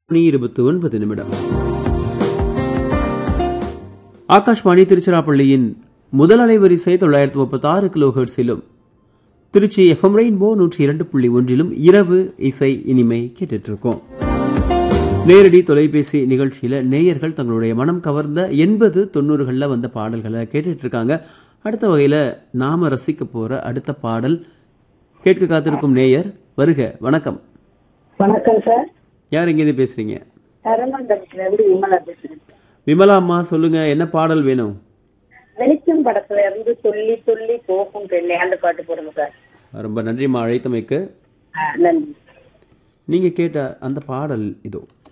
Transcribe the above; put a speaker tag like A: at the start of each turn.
A: மணி இருபத்தி ஒன்பது நிமிடம் ஆகாஷ்வாணி திருச்சிராப்பள்ளியின் முதல் அலைவரிசை தொள்ளாயிரத்து முப்பத்தி ஆறு கிலோ ஹெர்ட்ஸிலும் திருச்சி எஃப்எம் ரெயின்போ நூற்றி இரண்டு புள்ளி ஒன்றிலும் இரவு இசை இனிமை கேட்டுட்டு இருக்கோம் நேரடி தொலைபேசி நிகழ்ச்சியில நேயர்கள் தங்களுடைய மனம் கவர்ந்த எண்பது தொண்ணூறுகளில் வந்த பாடல்களை கேட்டுட்டு இருக்காங்க அடுத்த வகையில நாம ரசிக்க போற அடுத்த பாடல் கேட்க காத்திருக்கும் நேயர் வருக வணக்கம்
B: வணக்கம் சார்
A: யார் எங்கேருந்து பேசுறீங்க
B: அரமண்டபத்துல இருந்து விமலா பேசுறேன்
A: விமலா அம்மா சொல்லுங்க என்ன பாடல் வேணும்
B: வெளிச்சம் படத்துல இருந்து சொல்லி சொல்லி போகும் பெண்ணே அந்த பாட்டு போடுங்க சார்
A: ரொம்ப நன்றிம்மா அழைத்தமைக்கு
B: ஆ, நன்றி
A: நீங்க கேட்ட அந்த பாடல் இதோ